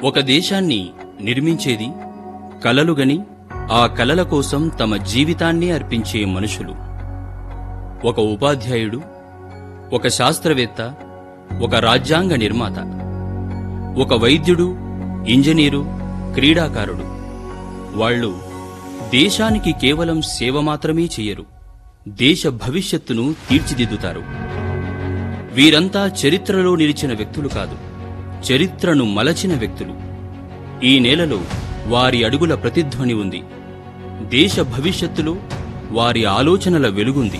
ఒక దేశాన్ని నిర్మించేది కలలుగని ఆ కలల కోసం తమ జీవితాన్ని అర్పించే మనుషులు ఒక ఉపాధ్యాయుడు ఒక శాస్త్రవేత్త ఒక రాజ్యాంగ నిర్మాత ఒక వైద్యుడు ఇంజనీరు క్రీడాకారుడు వాళ్ళు దేశానికి కేవలం సేవ మాత్రమే చెయ్యరు దేశ భవిష్యత్తును తీర్చిదిద్దుతారు వీరంతా చరిత్రలో నిలిచిన వ్యక్తులు కాదు చరిత్రను మలచిన వ్యక్తులు ఈ నేలలో వారి అడుగుల ప్రతిధ్వని ఉంది దేశ భవిష్యత్తులో వారి ఆలోచనల వెలుగుంది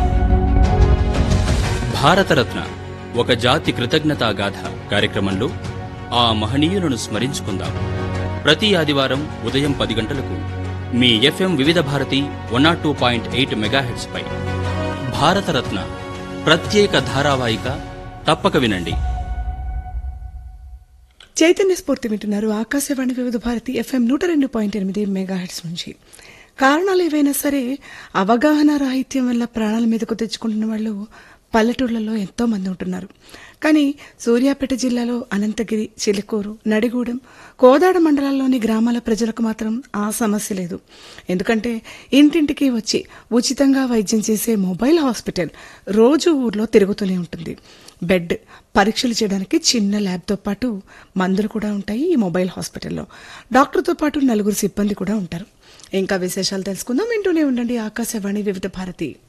భారతరత్న ఒక జాతి కృతజ్ఞతా గాథ కార్యక్రమంలో ఆ మహనీయులను స్మరించుకుందాం ప్రతి ఆదివారం ఉదయం పది గంటలకు మీ FM Vividh Bharati one naught two point eight megahertz పై భారతరత్న ప్రత్యేక ధారావాహిక తప్పక వినండి చైతన్య స్ఫూర్తి వింటున్నారు ఆకాశవాణి వివిధ భారతి ఎఫ్ఎం నూట రెండు పాయింట్ ఎనిమిది మెగాహెట్స్ నుంచి కారణాలు ఏవైనా సరే అవగాహన రాహిత్యం వల్ల ప్రాణాల మీదకు తెచ్చుకుంటున్న వాళ్ళు పల్లెటూళ్లలో ఎంతో మంది ఉంటున్నారు కానీ సూర్యాపేట జిల్లాలో అనంతగిరి చిలుకూరు నడిగూడెం కోదాడ మండలాల్లోని గ్రామాల ప్రజలకు మాత్రం ఆ సమస్య లేదు ఎందుకంటే ఇంటింటికి వచ్చి ఉచితంగా వైద్యం చేసే మొబైల్ హాస్పిటల్ రోజు ఊర్లో తిరుగుతూనే ఉంటుంది బెడ్ పరీక్షలు చేయడానికి చిన్న ల్యాబ్తో పాటు మందులు కూడా ఉంటాయి ఈ మొబైల్ హాస్పిటల్లో డాక్టర్తో పాటు నలుగురు సిబ్బంది కూడా ఉంటారు ఇంకా విశేషాలు తెలుసుకుందాం వింటూనే ఉండండి ఆకాశవాణి వివిధ భారతి